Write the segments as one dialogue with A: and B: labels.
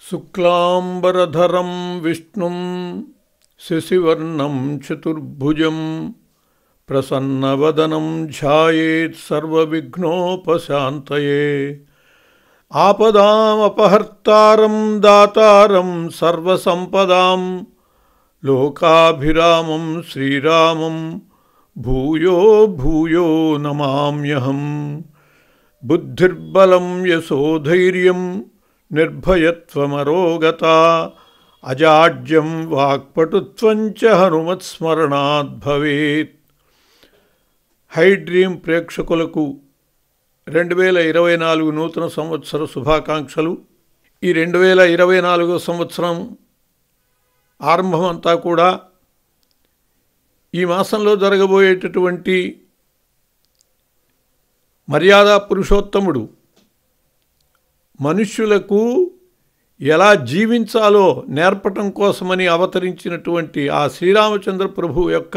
A: శుక్లాంబరధరం విష్ణుం శశివర్ణం చతుర్భుజం ప్రసన్నవదనం ధ్యాయేత్ సర్వవిఘ్నోపశాంతయే ఆపదామపహర్తారం దాతారం సర్వసంపదాం లోకాభిరామం శ్రీరామం భూయో భూయో నమామ్యహం బుద్ధిర్బలం యశోధైర్యం నిర్భయత్వమరోగత అజాడ్యం వాక్పటుత్వంచ హనుమత్స్మరణాత్ భవేత్ హై డ్రీమ్ ప్రేక్షకులకు రెండు వేల ఇరవై నాలుగు నూతన సంవత్సర శుభాకాంక్షలు ఈ రెండు వేల ఇరవై నాలుగో సంవత్సరం ఆరంభం అంతా కూడా ఈ మాసంలో జరగబోయేటటువంటి మర్యాద పురుషోత్తముడు మనుష్యులకు ఎలా జీవించాలో నేర్పటం కోసమని అవతరించినటువంటి ఆ శ్రీరామచంద్ర ప్రభు యొక్క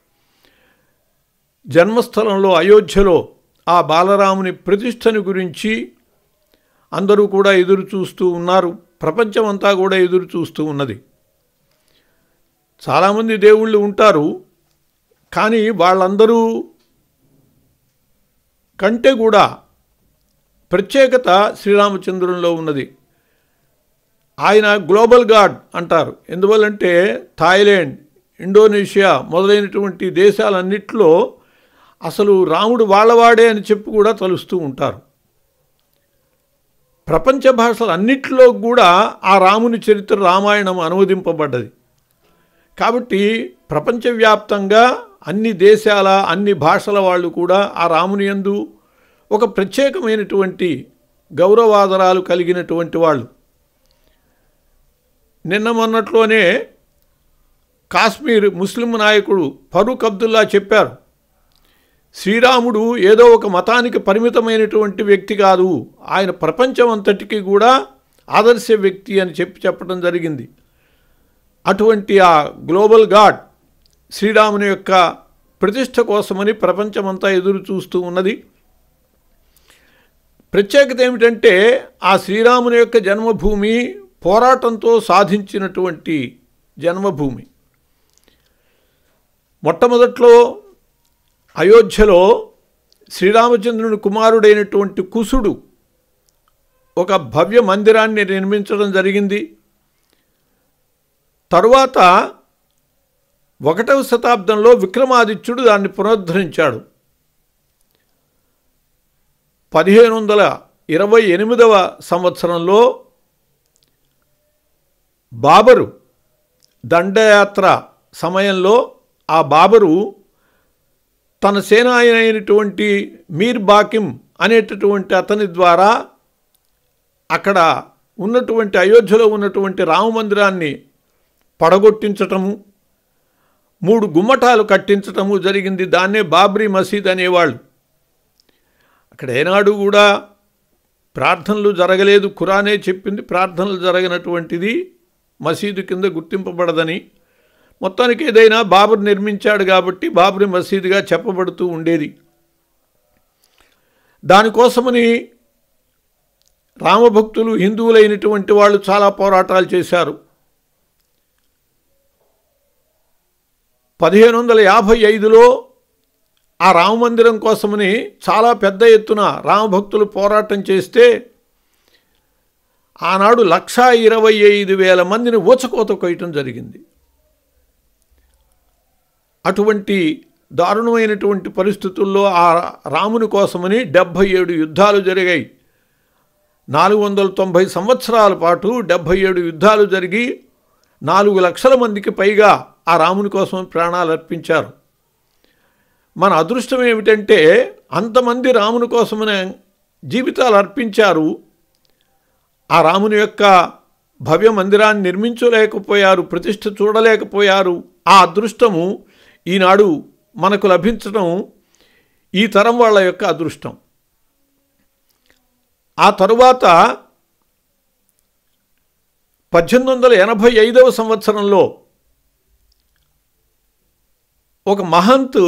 A: జన్మస్థలంలో అయోధ్యలో ఆ బాలరాముని ప్రతిష్టని గురించి అందరూ కూడా ఎదురు చూస్తూ ఉన్నారు ప్రపంచమంతా కూడా ఎదురు చూస్తూ ఉన్నది చాలామంది దేవుళ్ళు ఉంటారు కానీ వాళ్ళందరూ కంటే కూడా ప్రత్యేకత శ్రీరామచంద్రునిలో ఉన్నది ఆయన గ్లోబల్ గాడ్ అంటారు ఎందువల్లంటే థాయిలాండ్ ఇండోనేషియా మొదలైనటువంటి దేశాలన్నిట్లో అసలు రాముడు వాళ్ళవాడే అని చెప్పి కూడా తలుస్తూ ఉంటారు ప్రపంచ భాషలు అన్నిట్లో కూడా ఆ రాముని చరిత్ర రామాయణం అనువదింపబడ్డది కాబట్టి ప్రపంచవ్యాప్తంగా అన్ని దేశాల అన్ని భాషల వాళ్ళు కూడా ఆ రాముని యందు ఒక ప్రత్యేకమైనటువంటి గౌరవాదరాలు కలిగినటువంటి వాళ్ళు నిన్న మొన్నట్లోనే కాశ్మీర్ ముస్లిం నాయకుడు ఫరూక్ అబ్దుల్లా చెప్పారు శ్రీరాముడు ఏదో ఒక మతానికి పరిమితమైనటువంటి వ్యక్తి కాదు ఆయన ప్రపంచం అంతటికీ కూడా ఆదర్శ వ్యక్తి అని చెప్పి చెప్పడం జరిగింది అటువంటి ఆ గ్లోబల్ గాడ్ శ్రీరాముని యొక్క ప్రతిష్ట కోసమని ప్రపంచమంతా ఎదురు చూస్తూ ఉన్నది ప్రత్యేకత ఏమిటంటే ఆ శ్రీరాముని యొక్క జన్మభూమి పోరాటంతో సాధించినటువంటి జన్మభూమి మొట్టమొదట్లో అయోధ్యలో శ్రీరామచంద్రుని కుమారుడైనటువంటి కుసుడు ఒక భవ్య మందిరాన్ని నిర్మించడం జరిగింది తరువాత ఒకటవ శతాబ్దంలో విక్రమాదిత్యుడు దాన్ని పునరుద్ధరించాడు పదిహేను వందల ఇరవై ఎనిమిదవ సంవత్సరంలో బాబరు దండయాత్ర సమయంలో ఆ బాబరు తన సేనాయన అయినటువంటి మీర్ బాకిం అనేటటువంటి అతని ద్వారా అక్కడ ఉన్నటువంటి అయోధ్యలో ఉన్నటువంటి రామమందిరాన్ని పడగొట్టించటము మూడు గుమ్మటాలు కట్టించటము జరిగింది దాన్నే బాబ్రీ మసీద్ అనేవాళ్ళు అక్కడ ఏనాడు కూడా ప్రార్థనలు జరగలేదు ఖురానే చెప్పింది ప్రార్థనలు జరగనటువంటిది మసీదు కింద గుర్తింపబడదని మొత్తానికి ఏదైనా బాబర్ నిర్మించాడు కాబట్టి బాబరి మసీదుగా చెప్పబడుతూ ఉండేది దానికోసమని రామభక్తులు హిందువులైనటువంటి వాళ్ళు చాలా పోరాటాలు చేశారు పదిహేను వందల యాభై ఐదులో ఆ రామమందిరం కోసమని చాలా పెద్ద ఎత్తున రామభక్తులు పోరాటం చేస్తే ఆనాడు లక్షా ఇరవై ఐదు వేల మందిని ఊచకోత కొయ్యటం జరిగింది అటువంటి దారుణమైనటువంటి పరిస్థితుల్లో ఆ రాముని కోసమని డెబ్భై ఏడు యుద్ధాలు జరిగాయి నాలుగు వందల తొంభై సంవత్సరాల పాటు డెబ్భై ఏడు యుద్ధాలు జరిగి నాలుగు లక్షల మందికి పైగా ఆ రాముని కోసం ప్రాణాలు అర్పించారు మన అదృష్టం ఏమిటంటే అంతమంది రాముని కోసమనే జీవితాలు అర్పించారు ఆ రాముని యొక్క భవ్య మందిరాన్ని నిర్మించలేకపోయారు ప్రతిష్ఠ చూడలేకపోయారు ఆ అదృష్టము ఈనాడు మనకు లభించడం ఈ తరం వాళ్ళ యొక్క అదృష్టం ఆ తరువాత పద్దెనిమిది వందల ఎనభై ఐదవ సంవత్సరంలో ఒక మహంత్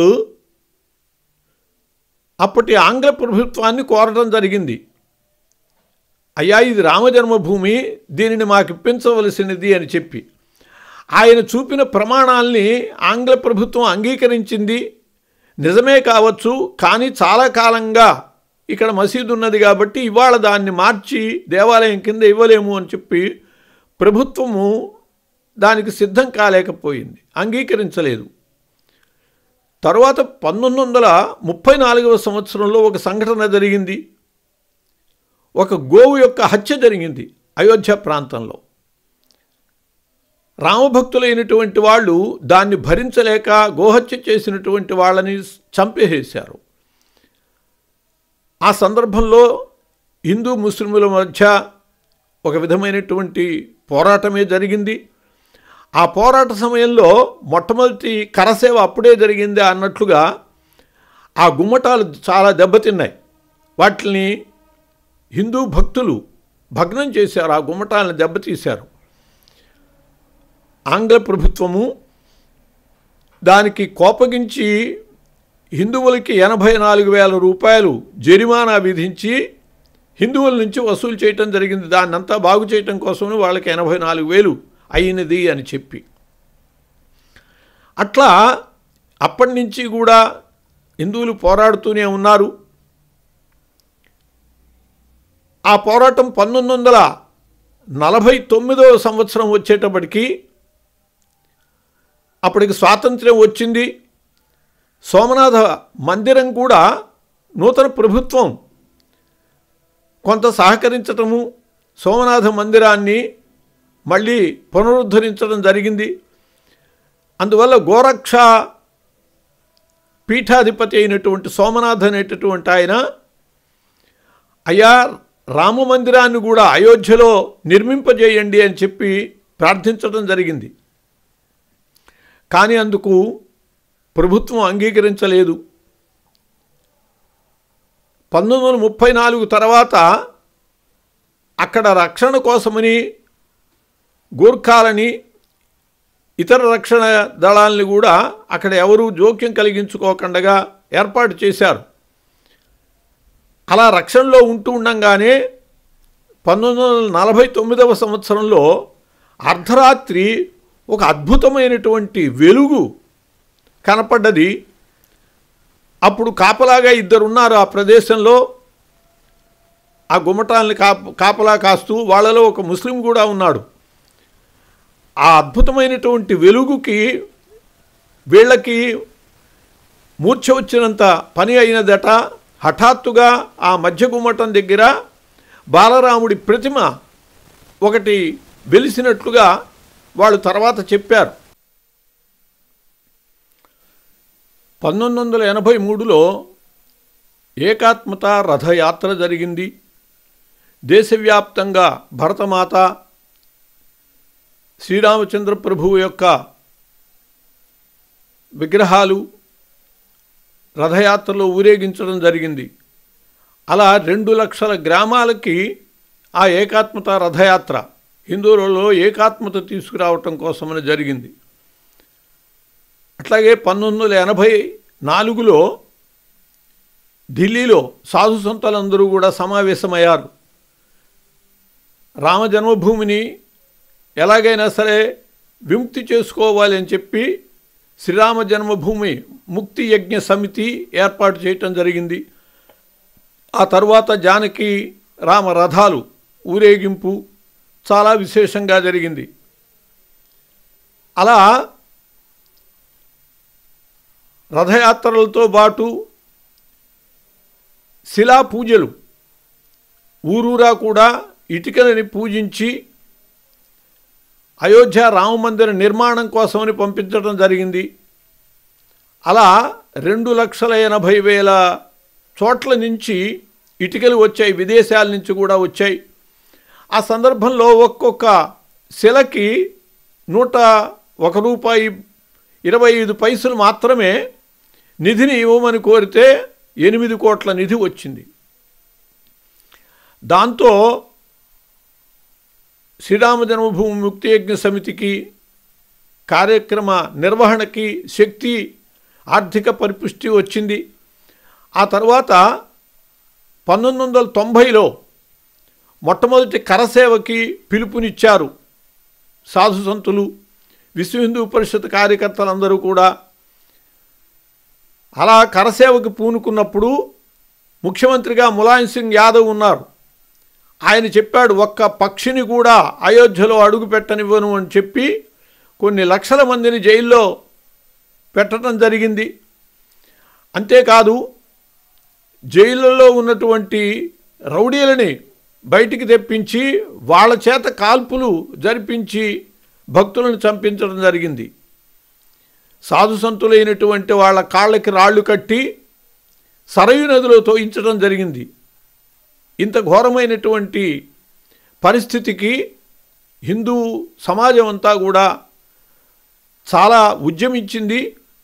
A: అప్పటి ఆంగ్ల ప్రభుత్వాన్ని కోరడం జరిగింది అయ్యా ఇది రామజన్మభూమి దీనిని మాకు ఇప్పించవలసినది అని చెప్పి ఆయన చూపిన ప్రమాణాల్ని ఆంగ్ల ప్రభుత్వం అంగీకరించింది నిజమే కావచ్చు కానీ చాలా కాలంగా ఇక్కడ మసీదు ఉన్నది కాబట్టి ఇవాళ దాన్ని మార్చి దేవాలయం కింద ఇవ్వలేము అని చెప్పి ప్రభుత్వము దానికి సిద్ధం కాలేకపోయింది అంగీకరించలేదు తరువాత పంతొమ్మిది వందల ముప్పై నాలుగవ సంవత్సరంలో ఒక సంఘటన జరిగింది ఒక గోవు యొక్క హత్య జరిగింది అయోధ్య ప్రాంతంలో రామభక్తులైనటువంటి వాళ్ళు దాన్ని భరించలేక గోహత్య చేసినటువంటి వాళ్ళని చంపేసేశారు ఆ సందర్భంలో హిందూ ముస్లిముల మధ్య ఒక విధమైనటువంటి పోరాటమే జరిగింది ఆ పోరాట సమయంలో మొట్టమొదటి కరసేవ అప్పుడే జరిగింది అన్నట్లుగా ఆ గుమ్మటాలు చాలా దెబ్బతిన్నాయి వాటిని హిందూ భక్తులు భగ్నం చేశారు ఆ గుమ్మటాలను దెబ్బతీశారు ఆంగ్ల ప్రభుత్వము దానికి కోపగించి హిందువులకి ఎనభై నాలుగు వేల రూపాయలు జరిమానా విధించి హిందువుల నుంచి వసూలు చేయటం జరిగింది దాన్నంతా బాగు చేయటం కోసమని వాళ్ళకి ఎనభై నాలుగు వేలు అయినది అని చెప్పి అట్లా అప్పటి నుంచి కూడా హిందువులు పోరాడుతూనే ఉన్నారు ఆ పోరాటం పంతొమ్మిది వందల నలభై తొమ్మిదవ సంవత్సరం వచ్చేటప్పటికి అప్పటికి స్వాతంత్ర్యం వచ్చింది సోమనాథ మందిరం కూడా నూతన ప్రభుత్వం కొంత సహకరించటము సోమనాథ మందిరాన్ని మళ్ళీ పునరుద్ధరించడం జరిగింది అందువల్ల గోరక్ష పీఠాధిపతి అయినటువంటి సోమనాథ్ అనేటటువంటి ఆయన అయ్యా రామ మందిరాన్ని కూడా అయోధ్యలో నిర్మింపజేయండి అని చెప్పి ప్రార్థించడం జరిగింది కానీ అందుకు ప్రభుత్వం అంగీకరించలేదు పంతొమ్మిది వందల ముప్పై నాలుగు తర్వాత అక్కడ రక్షణ కోసమని గూర్ఖాలని ఇతర రక్షణ దళాలని కూడా అక్కడ ఎవరూ జోక్యం కలిగించుకోకుండా ఏర్పాటు చేశారు అలా రక్షణలో ఉంటూ ఉండంగానే పంతొమ్మిది వందల నలభై తొమ్మిదవ సంవత్సరంలో అర్ధరాత్రి ఒక అద్భుతమైనటువంటి వెలుగు కనపడ్డది అప్పుడు కాపలాగా ఇద్దరు ఉన్నారు ఆ ప్రదేశంలో ఆ గుమ్మటాలని కాప కాపలా కాస్తూ వాళ్ళలో ఒక ముస్లిం కూడా ఉన్నాడు ఆ అద్భుతమైనటువంటి వెలుగుకి వీళ్ళకి మూర్ఛ వచ్చినంత పని అయినదట హఠాత్తుగా ఆ మధ్య గుమ్మటం దగ్గర బాలరాముడి ప్రతిమ ఒకటి వెలిసినట్లుగా వాళ్ళు తర్వాత చెప్పారు పంతొమ్మిది వందల ఎనభై మూడులో ఏకాత్మత రథయాత్ర జరిగింది దేశవ్యాప్తంగా భరతమాత శ్రీరామచంద్ర ప్రభువు యొక్క విగ్రహాలు రథయాత్రలో ఊరేగించడం జరిగింది అలా రెండు లక్షల గ్రామాలకి ఆ ఏకాత్మత రథయాత్ర హిందువులలో ఏకాత్మత తీసుకురావటం కోసమని జరిగింది అట్లాగే పంతొమ్మిది వందల ఎనభై నాలుగులో ఢిల్లీలో సాధు సంతులందరూ కూడా సమావేశమయ్యారు రామ జన్మభూమిని ఎలాగైనా సరే విముక్తి చేసుకోవాలి అని చెప్పి శ్రీరామ జన్మభూమి ముక్తి యజ్ఞ సమితి ఏర్పాటు చేయటం జరిగింది ఆ తర్వాత జానకి రామ రథాలు ఊరేగింపు చాలా విశేషంగా జరిగింది అలా రథయాత్రలతో పాటు శిలా పూజలు ఊరూరా కూడా ఇటుకలని పూజించి అయోధ్య రామమందిర నిర్మాణం కోసమని పంపించడం జరిగింది అలా రెండు లక్షల ఎనభై వేల చోట్ల నుంచి ఇటుకలు వచ్చాయి విదేశాల నుంచి కూడా వచ్చాయి ఆ సందర్భంలో ఒక్కొక్క శిలకి నూట ఒక రూపాయి ఇరవై ఐదు పైసలు మాత్రమే నిధిని ఇవ్వమని కోరితే ఎనిమిది కోట్ల నిధి వచ్చింది దాంతో శ్రీరామ జన్మభూమి ముక్తి యజ్ఞ సమితికి కార్యక్రమ నిర్వహణకి శక్తి ఆర్థిక పరిపుష్టి వచ్చింది ఆ తర్వాత పంతొమ్మిది వందల తొంభైలో మొట్టమొదటి కరసేవకి పిలుపునిచ్చారు సాధు సంతులు విశ్వ హిందూ పరిషత్ కార్యకర్తలందరూ కూడా అలా కరసేవకి పూనుకున్నప్పుడు ముఖ్యమంత్రిగా ములాయం సింగ్ యాదవ్ ఉన్నారు ఆయన చెప్పాడు ఒక్క పక్షిని కూడా అయోధ్యలో అడుగు పెట్టనివ్వను అని చెప్పి కొన్ని లక్షల మందిని జైల్లో పెట్టడం జరిగింది అంతేకాదు జైళ్ళలో ఉన్నటువంటి రౌడీలని బయటికి తెప్పించి వాళ్ళ చేత కాల్పులు జరిపించి భక్తులను చంపించడం జరిగింది సాధు సంతులైనటువంటి వాళ్ళ కాళ్ళకి రాళ్ళు కట్టి సరయు నదిలో తోయించడం జరిగింది ఇంత ఘోరమైనటువంటి పరిస్థితికి హిందూ సమాజం అంతా కూడా చాలా ఉద్యమించింది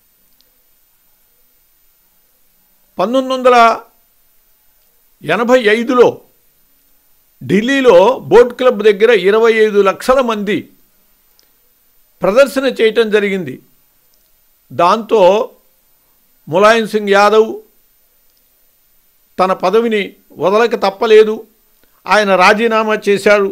A: పంతొమ్మిది వందల ఎనభై ఐదులో ఢిల్లీలో బోట్ క్లబ్ దగ్గర ఇరవై ఐదు లక్షల మంది ప్రదర్శన చేయటం జరిగింది దాంతో ములాయం సింగ్ యాదవ్ తన పదవిని వదలక తప్పలేదు ఆయన రాజీనామా చేశాడు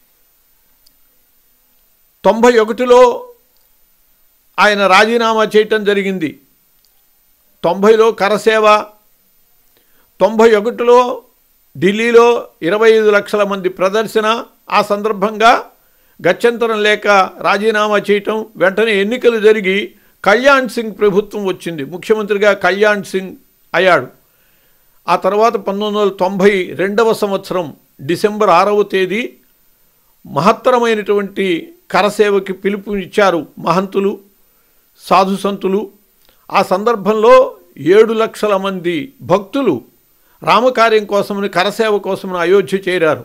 A: తొంభై ఒకటిలో ఆయన రాజీనామా చేయటం జరిగింది తొంభైలో కరసేవ తొంభై ఒకటిలో ఢిల్లీలో ఇరవై ఐదు లక్షల మంది ప్రదర్శన ఆ సందర్భంగా గత్యంతరం లేక రాజీనామా చేయటం వెంటనే ఎన్నికలు జరిగి కళ్యాణ్ సింగ్ ప్రభుత్వం వచ్చింది ముఖ్యమంత్రిగా కళ్యాణ్ సింగ్ అయ్యాడు ఆ తర్వాత పంతొమ్మిది వందల తొంభై రెండవ సంవత్సరం డిసెంబర్ ఆరవ తేదీ మహత్తరమైనటువంటి కరసేవకి పిలుపునిచ్చారు మహంతులు సాధు సంతులు ఆ సందర్భంలో ఏడు లక్షల మంది భక్తులు రామకార్యం కోసమని కరసేవ కోసమని అయోధ్య చేరారు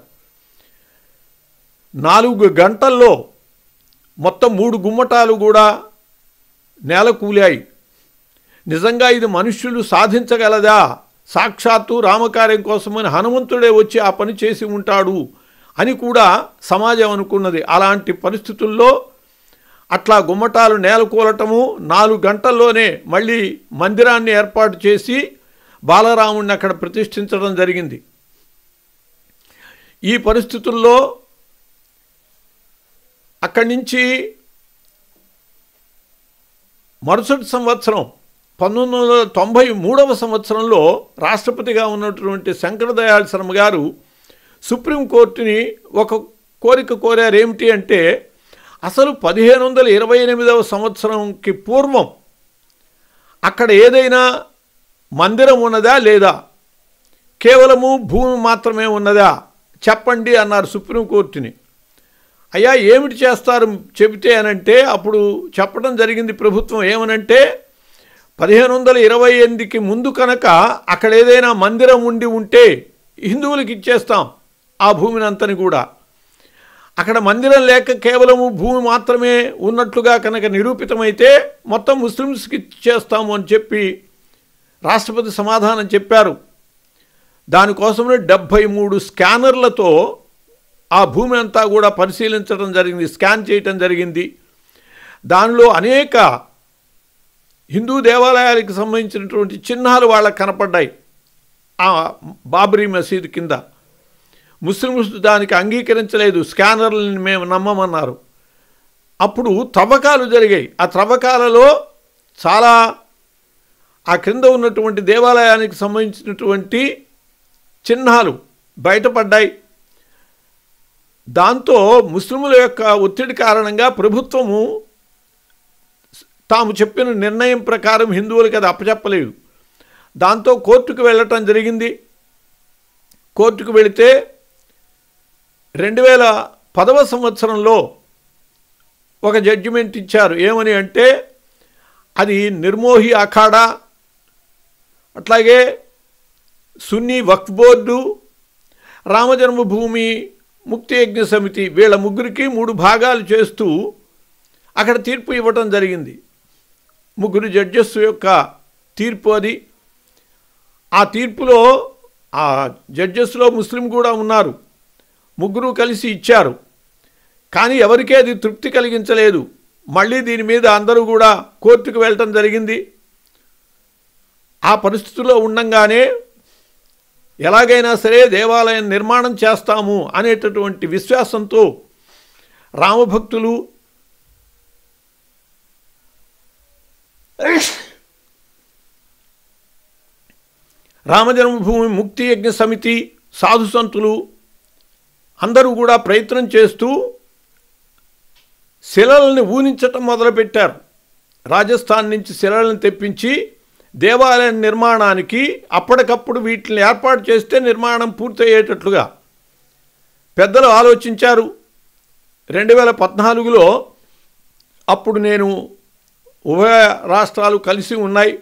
A: నాలుగు గంటల్లో మొత్తం మూడు గుమ్మటాలు కూడా నేల కూలాయి నిజంగా ఇది మనుష్యులు సాధించగలదా సాక్షాత్తు రామకార్యం కోసమని హనుమంతుడే వచ్చి ఆ పని చేసి ఉంటాడు అని కూడా సమాజం అనుకున్నది అలాంటి పరిస్థితుల్లో అట్లా గుమ్మటాలు నేలకూలటము నాలుగు గంటల్లోనే మళ్ళీ మందిరాన్ని ఏర్పాటు చేసి బాలరాముడిని అక్కడ ప్రతిష్ఠించడం జరిగింది ఈ పరిస్థితుల్లో అక్కడి నుంచి మరుసటి సంవత్సరం పంతొమ్మిది వందల తొంభై మూడవ సంవత్సరంలో రాష్ట్రపతిగా ఉన్నటువంటి శంకరదయాళ్ శర్మ గారు సుప్రీంకోర్టుని ఒక కోరిక కోరారు ఏమిటి అంటే అసలు పదిహేను వందల ఇరవై ఎనిమిదవ సంవత్సరంకి పూర్వం అక్కడ ఏదైనా మందిరం ఉన్నదా లేదా కేవలము భూమి మాత్రమే ఉన్నదా చెప్పండి అన్నారు సుప్రీంకోర్టుని అయ్యా ఏమిటి చేస్తారు చెబితే అనంటే అప్పుడు చెప్పడం జరిగింది ప్రభుత్వం ఏమనంటే పదిహేను వందల ఇరవై ఎనిమిదికి ముందు కనుక అక్కడ ఏదైనా మందిరం ఉండి ఉంటే హిందువులకు ఇచ్చేస్తాం ఆ భూమిని అంతని కూడా అక్కడ మందిరం లేక కేవలము భూమి మాత్రమే ఉన్నట్లుగా కనుక నిరూపితమైతే మొత్తం ముస్లిమ్స్కి ఇచ్చేస్తాము అని చెప్పి రాష్ట్రపతి సమాధానం చెప్పారు దానికోసమే డెబ్భై మూడు స్కానర్లతో ఆ భూమి అంతా కూడా పరిశీలించడం జరిగింది స్కాన్ చేయటం జరిగింది దానిలో అనేక హిందూ దేవాలయాలకు సంబంధించినటువంటి చిహ్నాలు వాళ్ళకు కనపడ్డాయి ఆ బాబరీ మసీద్ కింద ముస్లిమ్స్ దానికి అంగీకరించలేదు స్కానర్లను మేము నమ్మమన్నారు అప్పుడు త్రవ్వకాలు జరిగాయి ఆ త్రవ్వకాలలో చాలా ఆ క్రింద ఉన్నటువంటి దేవాలయానికి సంబంధించినటువంటి చిహ్నాలు బయటపడ్డాయి దాంతో ముస్లిముల యొక్క ఒత్తిడి కారణంగా ప్రభుత్వము తాము చెప్పిన నిర్ణయం ప్రకారం హిందువులకి అది అప్పచెప్పలేదు దాంతో కోర్టుకు వెళ్ళటం జరిగింది కోర్టుకు వెళితే రెండు వేల పదవ సంవత్సరంలో ఒక జడ్జిమెంట్ ఇచ్చారు ఏమని అంటే అది నిర్మోహి అఖాడా అట్లాగే సున్నీ వక్ఫ్ బోర్డు రామజన్మభూమి ముక్తి యజ్ఞ సమితి వీళ్ళ ముగ్గురికి మూడు భాగాలు చేస్తూ అక్కడ తీర్పు ఇవ్వటం జరిగింది ముగ్గురు జడ్జెస్ యొక్క తీర్పు అది ఆ తీర్పులో ఆ జడ్జెస్లో ముస్లిం కూడా ఉన్నారు ముగ్గురు కలిసి ఇచ్చారు కానీ ఎవరికీ అది తృప్తి కలిగించలేదు మళ్ళీ దీని మీద అందరూ కూడా కోర్టుకు వెళ్ళటం జరిగింది ఆ పరిస్థితుల్లో ఉండంగానే ఎలాగైనా సరే దేవాలయం నిర్మాణం చేస్తాము అనేటటువంటి విశ్వాసంతో రామభక్తులు రామజన్మభూమి ముక్తి యజ్ఞ సమితి సాధు సంతులు అందరూ కూడా ప్రయత్నం చేస్తూ శిలల్ని ఊనించటం మొదలుపెట్టారు రాజస్థాన్ నుంచి శిలలను తెప్పించి దేవాలయం నిర్మాణానికి అప్పటికప్పుడు వీటిని ఏర్పాటు చేస్తే నిర్మాణం పూర్తయ్యేటట్లుగా పెద్దలు ఆలోచించారు రెండు వేల పద్నాలుగులో అప్పుడు నేను ఉభయ రాష్ట్రాలు కలిసి ఉన్నాయి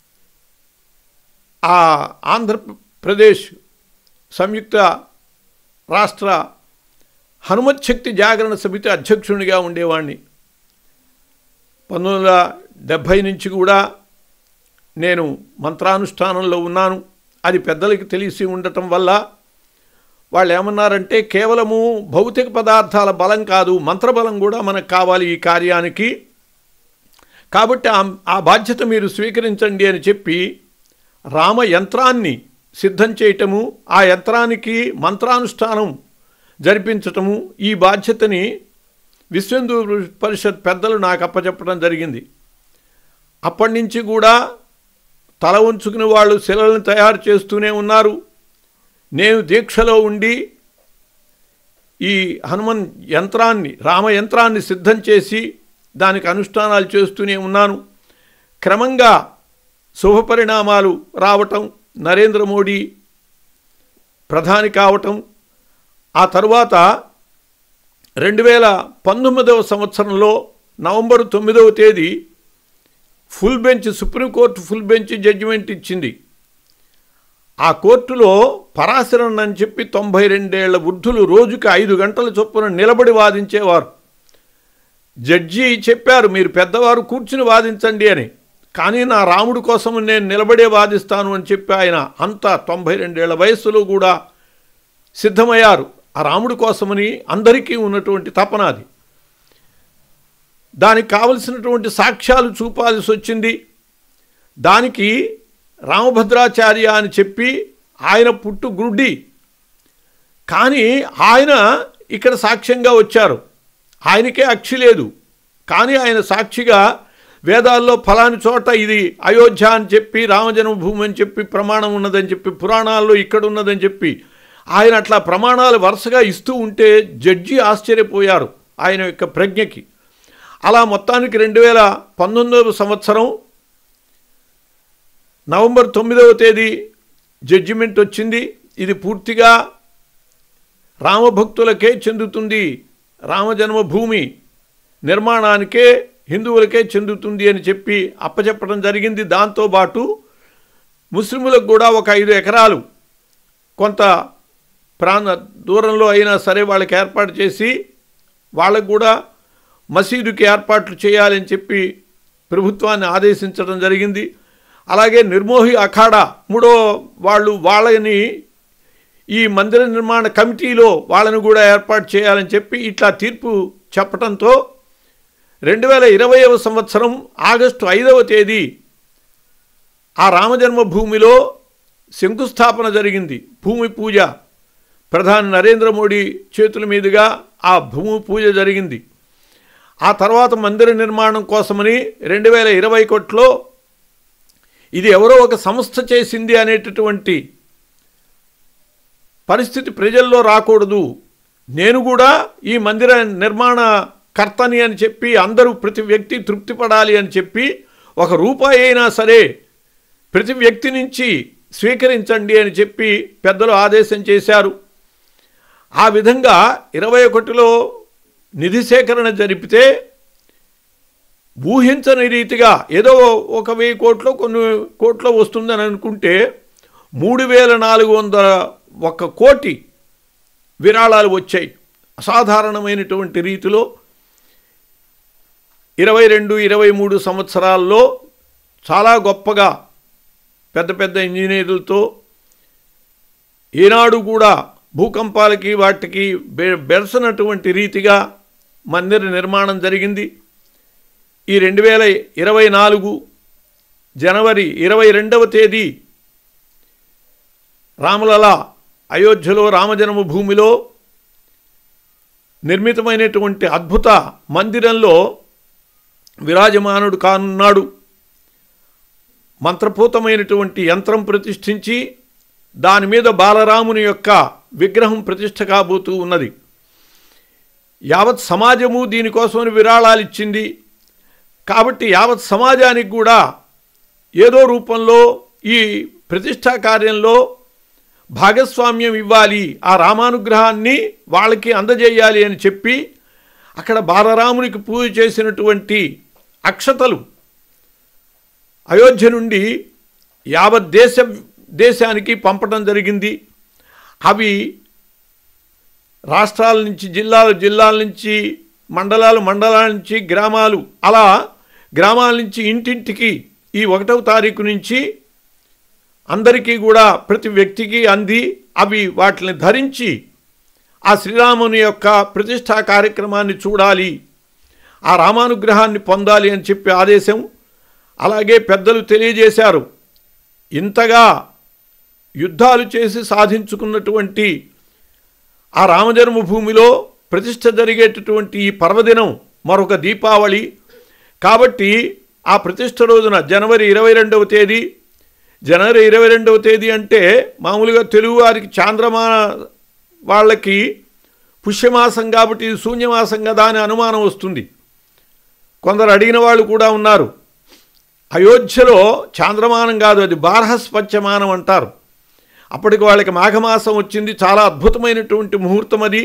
A: ఆ ఆంధ్రప్రదేశ్ సంయుక్త రాష్ట్ర హనుమత్ శక్తి జాగరణ సమితి అధ్యక్షునిగా ఉండేవాడిని పంతొమ్మిది వందల డెబ్భై నుంచి కూడా నేను మంత్రానుష్ఠానంలో ఉన్నాను అది పెద్దలకి తెలిసి ఉండటం వల్ల వాళ్ళు ఏమన్నారంటే కేవలము భౌతిక పదార్థాల బలం కాదు మంత్రబలం కూడా మనకు కావాలి ఈ కార్యానికి కాబట్టి ఆ ఆ బాధ్యత మీరు స్వీకరించండి అని చెప్పి రామ యంత్రాన్ని సిద్ధం చేయటము ఆ యంత్రానికి మంత్రానుష్ఠానం జరిపించటము ఈ బాధ్యతని విశ్వందు పరిషత్ పెద్దలు నాకు అప్పచెప్పడం జరిగింది అప్పటి నుంచి కూడా తల ఉంచుకుని వాళ్ళు శిలలను తయారు చేస్తూనే ఉన్నారు నేను దీక్షలో ఉండి ఈ హనుమన్ యంత్రాన్ని రామ యంత్రాన్ని సిద్ధం చేసి దానికి అనుష్ఠానాలు చేస్తూనే ఉన్నాను క్రమంగా శుభపరిణామాలు రావటం నరేంద్ర మోడీ ప్రధాని కావటం ఆ తరువాత రెండు వేల పంతొమ్మిదవ సంవత్సరంలో నవంబరు తొమ్మిదవ తేదీ full bench supreme court full bench judgment ఇచ్చింది ఆ కోర్టులో పరాశరన్ అని చెప్పి తొంభై రెండేళ్ల వృద్ధులు రోజుకి ఐదు గంటల చొప్పున నిలబడి వాదించేవారు జడ్జి చెప్పారు మీరు పెద్దవారు కూర్చుని వాదించండి అని కానీ నా రాముడి కోసం నేను నిలబడే వాదిస్తాను అని చెప్పి ఆయన అంతా తొంభై రెండేళ్ల వయస్సులో కూడా సిద్ధమయ్యారు ఆ రాముడి కోసమని అందరికీ ఉన్నటువంటి తపన అది దానికి కావలసినటువంటి సాక్ష్యాలు చూపాల్సి వచ్చింది దానికి రామభద్రాచార్య అని చెప్పి ఆయన పుట్టు గుడ్డి కానీ ఆయన ఇక్కడ సాక్ష్యంగా వచ్చారు ఆయనకే అక్షి లేదు కానీ ఆయన సాక్షిగా వేదాల్లో ఫలాని చోట ఇది అయోధ్య అని చెప్పి రామజన్మభూమి అని చెప్పి ప్రమాణం ఉన్నదని చెప్పి పురాణాల్లో ఇక్కడ ఉన్నదని చెప్పి ఆయన అట్లా ప్రమాణాలు వరుసగా ఇస్తూ ఉంటే జడ్జి ఆశ్చర్యపోయారు ఆయన యొక్క ప్రజ్ఞకి అలా మొత్తానికి రెండు వేల పంతొమ్మిదవ సంవత్సరం నవంబర్ తొమ్మిదవ తేదీ జడ్జిమెంట్ వచ్చింది ఇది పూర్తిగా రామభక్తులకే చెందుతుంది రామజన్మభూమి నిర్మాణానికే హిందువులకే చెందుతుంది అని చెప్పి అప్పచెప్పడం జరిగింది దాంతోపాటు ముస్లింలకు కూడా ఒక ఐదు ఎకరాలు కొంత ప్రాంత దూరంలో అయినా సరే వాళ్ళకి ఏర్పాటు చేసి వాళ్ళకు కూడా మసీదుకి ఏర్పాట్లు చేయాలని చెప్పి ప్రభుత్వాన్ని ఆదేశించడం జరిగింది అలాగే నిర్మోహి అఖాడా మూడో వాళ్ళు వాళ్ళని ఈ మందిర నిర్మాణ కమిటీలో వాళ్ళని కూడా ఏర్పాటు చేయాలని చెప్పి ఇట్లా తీర్పు చెప్పడంతో రెండు వేల ఇరవైవ సంవత్సరం ఆగస్టు ఐదవ తేదీ ఆ రామజన్మభూమిలో శంకుస్థాపన జరిగింది భూమి పూజ ప్రధాని నరేంద్ర మోడీ చేతుల మీదుగా ఆ భూమి పూజ జరిగింది ఆ తర్వాత మందిర నిర్మాణం కోసమని రెండు వేల ఇరవై కోట్లో ఇది ఎవరో ఒక సంస్థ చేసింది అనేటటువంటి పరిస్థితి ప్రజల్లో రాకూడదు నేను కూడా ఈ మందిర నిర్మాణ కర్తని అని చెప్పి అందరూ ప్రతి వ్యక్తి తృప్తి పడాలి అని చెప్పి ఒక రూపాయి అయినా సరే ప్రతి వ్యక్తి నుంచి స్వీకరించండి అని చెప్పి పెద్దలు ఆదేశం చేశారు ఆ విధంగా ఇరవై ఒకటిలో నిధి సేకరణ జరిపితే ఊహించని రీతిగా ఏదో ఒక వెయ్యి కోట్లో కొన్ని కోట్లో వస్తుందని అనుకుంటే మూడు వేల నాలుగు వందల ఒక కోటి విరాళాలు వచ్చాయి అసాధారణమైనటువంటి రీతిలో ఇరవై రెండు ఇరవై మూడు సంవత్సరాల్లో చాలా గొప్పగా పెద్ద పెద్ద ఇంజనీర్లతో ఈనాడు కూడా భూకంపాలకి వాటికి బె బెరసనటువంటి రీతిగా మందిర నిర్మాణం జరిగింది ఈ రెండు వేల ఇరవై నాలుగు జనవరి ఇరవై రెండవ తేదీ రామలల అయోధ్యలో రామజన్మ భూమిలో నిర్మితమైనటువంటి అద్భుత మందిరంలో విరాజమానుడు కానున్నాడు మంత్రపూతమైనటువంటి యంత్రం ప్రతిష్ఠించి దాని మీద బాలరాముని యొక్క విగ్రహం ప్రతిష్ఠ కాబోతూ ఉన్నది యావత్ సమాజము దీనికోసమని విరాళాలు ఇచ్చింది కాబట్టి యావత్ సమాజానికి కూడా ఏదో రూపంలో ఈ ప్రతిష్టా కార్యంలో భాగస్వామ్యం ఇవ్వాలి ఆ రామానుగ్రహాన్ని వాళ్ళకి అందజేయాలి అని చెప్పి అక్కడ బాలరామునికి పూజ చేసినటువంటి అక్షతలు అయోధ్య నుండి యావత్ దేశ దేశానికి పంపడం జరిగింది అవి రాష్ట్రాల నుంచి జిల్లాలు జిల్లాల నుంచి మండలాలు మండలాల నుంచి గ్రామాలు అలా గ్రామాల నుంచి ఇంటింటికి ఈ ఒకటవ తారీఖు నుంచి అందరికీ కూడా ప్రతి వ్యక్తికి అంది అవి వాటిని ధరించి ఆ శ్రీరాముని యొక్క ప్రతిష్టా కార్యక్రమాన్ని చూడాలి ఆ రామానుగ్రహాన్ని పొందాలి అని చెప్పి ఆదేశం అలాగే పెద్దలు తెలియజేశారు ఇంతగా యుద్ధాలు చేసి సాధించుకున్నటువంటి ఆ రామజన్మభూమిలో ప్రతిష్ట జరిగేటటువంటి ఈ పర్వదినం మరొక దీపావళి కాబట్టి ఆ ప్రతిష్ట రోజున జనవరి ఇరవై రెండవ తేదీ జనవరి ఇరవై రెండవ తేదీ అంటే మామూలుగా తెలుగువారికి చాంద్రమా వాళ్ళకి పుష్యమాసం కాబట్టి ఇది శూన్యమాసం కదా అని అనుమానం వస్తుంది కొందరు అడిగిన వాళ్ళు కూడా ఉన్నారు అయోధ్యలో చాంద్రమానం కాదు అది బార్హస్పత్యమానం అంటారు అప్పటికి వాళ్ళకి మాఘమాసం వచ్చింది చాలా అద్భుతమైనటువంటి ముహూర్తం అది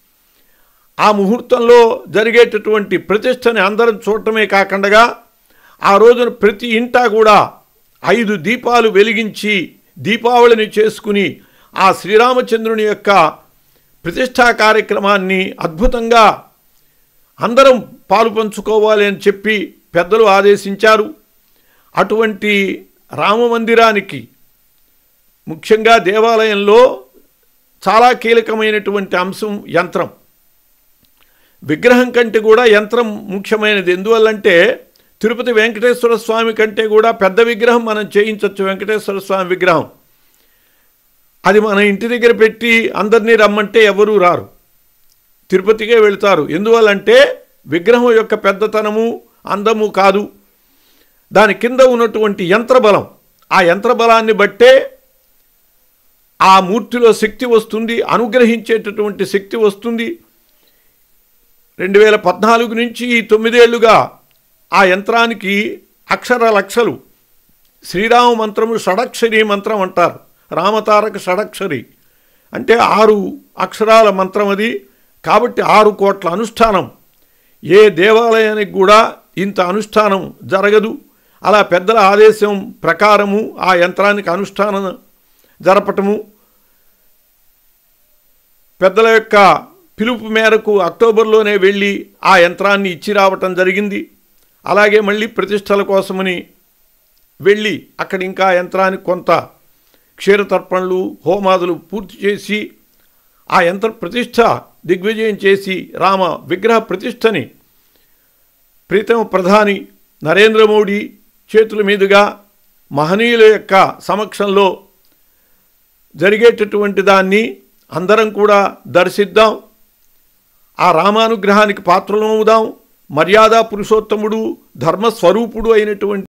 A: ఆ ముహూర్తంలో జరిగేటటువంటి ప్రతిష్టని అందరం చూడటమే కాకుండా ఆ రోజున ప్రతి ఇంటా కూడా ఐదు దీపాలు వెలిగించి దీపావళిని చేసుకుని ఆ శ్రీరామచంద్రుని యొక్క ప్రతిష్టా కార్యక్రమాన్ని అద్భుతంగా అందరం పాలు పంచుకోవాలి అని చెప్పి పెద్దలు ఆదేశించారు అటువంటి రామ మందిరానికి ముఖ్యంగా దేవాలయంలో చాలా కీలకమైనటువంటి అంశం యంత్రం విగ్రహం కంటే కూడా యంత్రం ముఖ్యమైనది ఎందువల్లంటే తిరుపతి వెంకటేశ్వర స్వామి కంటే కూడా పెద్ద విగ్రహం మనం చేయించవచ్చు వెంకటేశ్వర స్వామి విగ్రహం అది మన ఇంటి దగ్గర పెట్టి అందరినీ రమ్మంటే ఎవరూ రారు తిరుపతికే వెళతారు ఎందువల్లంటే విగ్రహం యొక్క పెద్దతనము అందము కాదు దాని కింద ఉన్నటువంటి యంత్రబలం ఆ యంత్రబలాన్ని బట్టే ఆ మూర్తిలో శక్తి వస్తుంది అనుగ్రహించేటటువంటి శక్తి వస్తుంది రెండు వేల పద్నాలుగు నుంచి ఈ తొమ్మిదేళ్లుగా ఆ యంత్రానికి అక్షర లక్షలు శ్రీరామ మంత్రము షడక్షరి మంత్రం అంటారు రామతారక షడక్షరి అంటే ఆరు అక్షరాల మంత్రం అది కాబట్టి ఆరు కోట్ల అనుష్ఠానం ఏ దేవాలయానికి కూడా ఇంత అనుష్ఠానం జరగదు అలా పెద్దల ఆదేశం ప్రకారము ఆ యంత్రానికి అనుష్ఠానం జరపటము పెద్దల యొక్క పిలుపు మేరకు అక్టోబర్లోనే వెళ్ళి ఆ యంత్రాన్ని ఇచ్చి రావటం జరిగింది అలాగే మళ్ళీ ప్రతిష్టల కోసమని వెళ్ళి అక్కడ ఇంకా యంత్రానికి కొంత క్షీరతర్పణలు హోమాదులు పూర్తి చేసి ఆ యంత్ర ప్రతిష్ట దిగ్విజయం చేసి రామ విగ్రహ ప్రతిష్టని ప్రీతమ ప్రధాని నరేంద్ర మోడీ చేతుల మీదుగా మహనీయుల యొక్క సమక్షంలో జరిగేటటువంటి దాన్ని అందరం కూడా దర్శిద్దాం ఆ రామానుగ్రహానికి పాత్రలమవుదాం మర్యాద పురుషోత్తముడు ధర్మస్వరూపుడు అయినటువంటి